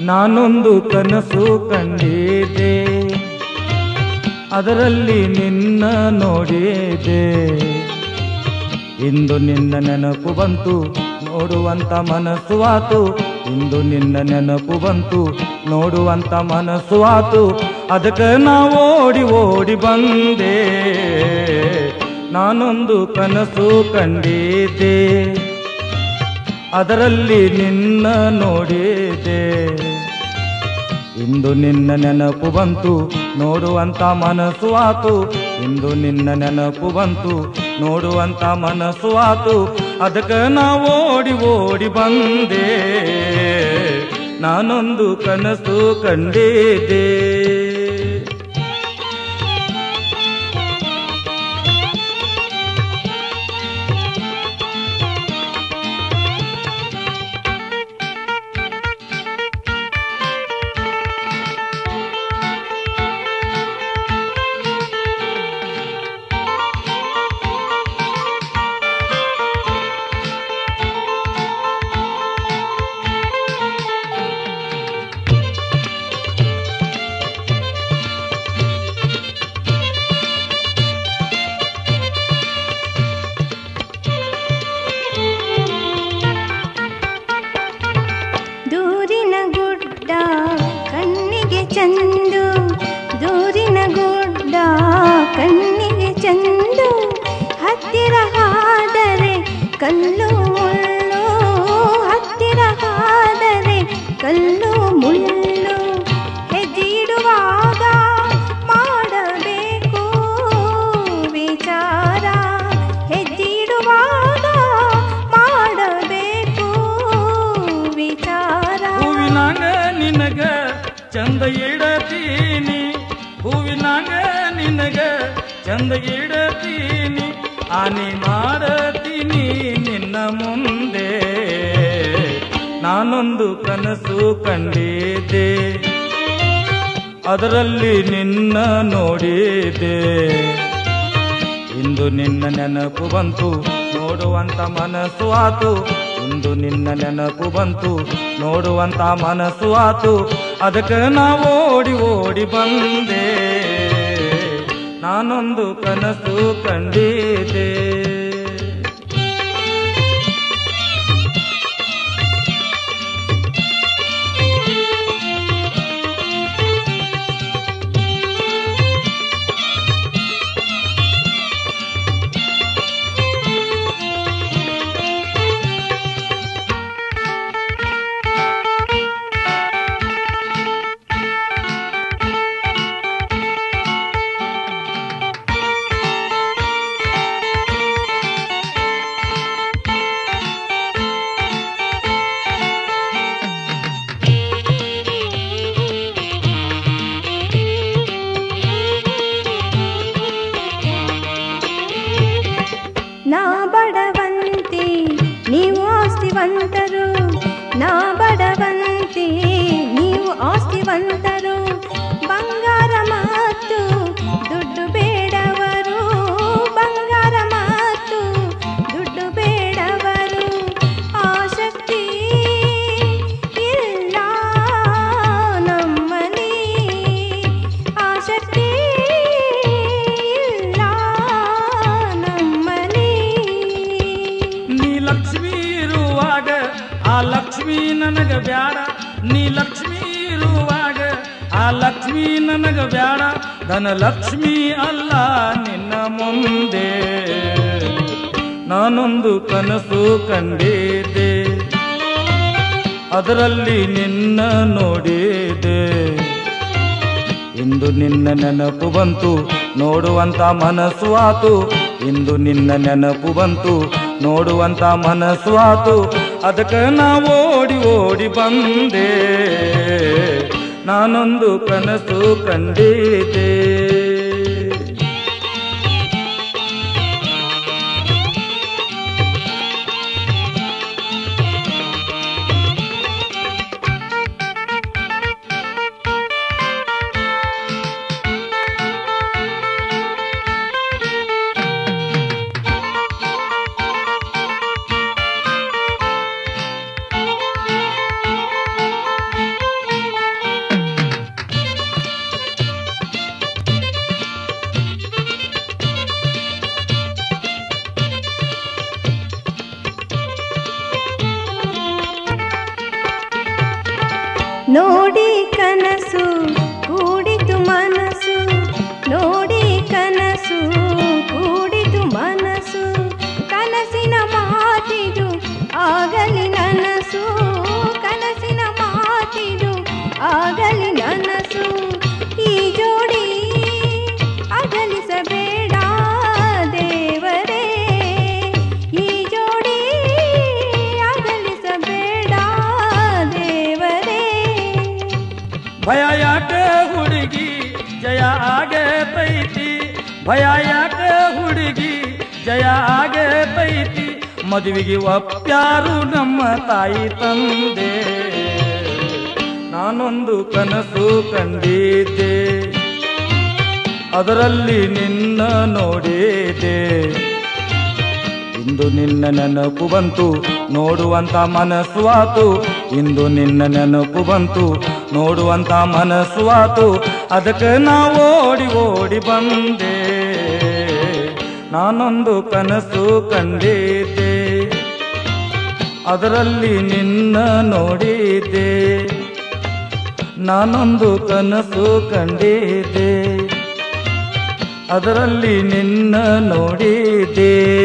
ನಾನೊಂದು ಕನಸು ಕಂಡಿದ್ದೆ ಅದರಲ್ಲಿ ನಿನ್ನ ನೋಡಿದೆ ಇಂದು ನಿನ್ನ ನೆನಪು ಬಂತು ನೋಡುವಂತ ಮನಸ್ಸು ಆತು ಇಂದು ನಿನ್ನ ನೆನಪು ಬಂತು ನೋಡುವಂತ ಮನಸ್ಸು ಆತು ಅದಕ್ಕೆ ನಾ ಓಡಿ ಓಡಿ ಬಂದೆ ನಾನೊಂದು ಕನಸು ಕಂಡಿದ್ದೆ ಅದರಲ್ಲಿ ನಿನ್ನ ನೋಡಿದೆ ಇಂದು ನಿನ್ನ ನೆನಪು ಬಂತು ನೋಡುವಂತ ಮನಸ್ಸು ಆತು ಇಂದು ನಿನ್ನ ನೆನಪು ಬಂತು ನೋಡುವಂತ ಮನಸ್ಸು ಆತು ಅದಕ್ಕೆ ನಾ ಓಡಿ ಓಡಿ ಬಂದೆ ನಾನೊಂದು ಕನಸು ಕಂಡಿದ್ದೆ ದೂರಿನ ಗುಡ್ಡ ಕಣ್ಣಿಗೆ ಚಂದು ದೂರಿನ ಗುಡ್ಡ ಕಣ್ಣಿಗೆ ಚಂದು ಹತ್ತಿರ ಹಾದರೆ ಕಲ್ಲು ಮುಳ್ಳು ಹತ್ತಿರ ಹಾದರೆ ಕಲ್ಲು ಮುಳ್ಳು ಹೆಜ್ಜೆ ಇಡುವಾಗ ಮಾಡಬೇಕು ವಿಚಾರ ಹೆಜ್ಜೆ ಇಡುವಾಗ ಮಾಡಬೇಕು ವಿಚಾರ ಹೂವಿನಾಗ ನಿನಗ ಚಂದ ಇಡತೀನಿ ಹೂವಿನಾಗ ನಿನಗ ಚಂದ ಇಡತೀನಿ ಆನಿ ಮಾಡತೀನಿ ನಿನ್ನ ಮುಂದೆ ನಾನೊಂದು ಕನಸು ಕಂಡಿದ್ದೆ ಅದರಲ್ಲಿ ನಿನ್ನ ನೋಡಿದೆ ಇಂದು ನಿನ್ನ ನೆನಪು ಬಂತು ನೋಡುವಂತ ಮನಸ್ಸು ಆತು ಇಂದು ನಿನ್ನ ನೆನಪು ಬಂತು ನೋಡುವಂತ ಮನಸ್ಸು ಆತು ಅದಕ್ಕೆ ನಾ ಓಡಿ ಓಡಿ ಬಂದೆ ನಾನೊಂದು ಕನಸು ಕಂಡಿದೆ ನಾ ಬಡವಂತಿ ನೀವು ಆಸ್ತಿವಂತರು ನಾ ಬಡವಂತಿ ನೀವು ಆಸ್ತಿವಂತರು ಬಂಗಾರ ಮತ್ತು ದುಡ್ಡು ಬೇಡವರು ಬಂಗಾರ ಮತ್ತು ದುಡ್ಡು ಬೇಡವರು ಆಸಕ್ತಿ ಇಲ್ಲ ನಮ್ಮಲ್ಲಿ ಆಸಕ್ತಿ ಇಲ್ಲ ನಮ್ಮಲ್ಲಿ ನೀ ಲಕ್ಷ್ಮಿ ಇರುವಾಗ ಆ ಲಕ್ಷ್ಮಿ ನನಗ ಬ್ಯಾಡ ನೀ ಲಕ್ಷ್ಮಿ ಇರುವಾಗ ಆ ಲಕ್ಷ್ಮಿ ನನಗ ಬ್ಯಾಡ ಧನಲಕ್ಷ್ಮಿ ಅಲ್ಲ ನಿನ್ನ ಮುಂದೆ ನಾನೊಂದು ಕನಸು ಕಂಡಿದ್ದೆ ಅದರಲ್ಲಿ ನಿನ್ನ ನೋಡಿದೆ ಇಂದು ನಿನ್ನ ನೆನಪು ಬಂತು ನೋಡುವಂತ ಮನಸ್ಸು ಆತು ಇಂದು ನಿನ್ನ ನೆನಪು ಬಂತು ನೋಡುವಂತ ಮನಸ್ಸು ಆತು ಅದಕ್ಕೆ ನಾ ಓಡಿ ಓಡಿ ಬಂದೆ ನಾನೊಂದು ಕನಸು ಕಂಡಿದ್ದೆ ನೋಡಿ ಕನಸು ಕೂಡಿತು ಮನಸ್ಸು ನೋಡಿ ಕನಸು ಕೂಡಿತು ಮನಸ್ಸು ಕನಸಿನ ಮಾತಿದು ಆಗಲಿ ನನಸು ಕನಸಿನ ಮಾತಿದು ಆಗಲಿ ನನಸು ಈ ಜೋಡಿ ಅಗಲಿಸಬೇಡ ದೇವರೇ ಈ ಜೋಡಿ ಅಗಲಿಸಬೇಡ ದೇವರೇ ಭಯ ಯಾಕೆ ಹುಡುಗಿ ಜಯ ಆಗೆ ತೈತಿ ಭಯ ಯಾಕೆ ಹುಡುಗಿ ಜಯ ಆಗೆ ತೈತಿ ಮದುವೆಗೆ ಒಪ್ಪ್ಯಾರು ನಮ್ಮ ತಾಯಿ ತಂದೆ ನಾನೊಂದು ಕನಸು ಕಂಡಿದ್ದೆ ಅದರಲ್ಲಿ ನಿನ್ನ ನೋಡಿದೆ ಇಂದು ನಿನ್ನ ನೆನಪು ಬಂತು ನೋಡುವಂತ ಮನಸ್ಸು ಆತು ಇಂದು ನಿನ್ನ ನೆನಪು ಬಂತು ನೋಡುವಂತ ಮನಸ್ಸು ಆತು ಅದಕ್ಕೆ ನಾ ಓಡಿ ಓಡಿ ಬಂದೆ ನಾನೊಂದು ಕನಸು ಕಂಡಿದ್ದೆ ಅದರಲ್ಲಿ ನಿನ್ನ ನೋಡಿದ್ದೆ ನಾನೊಂದು ಕನಸು ಕಂಡಿದ್ದೆ ಅದರಲ್ಲಿ ನಿನ್ನ ನೋಡಿದ್ದೆ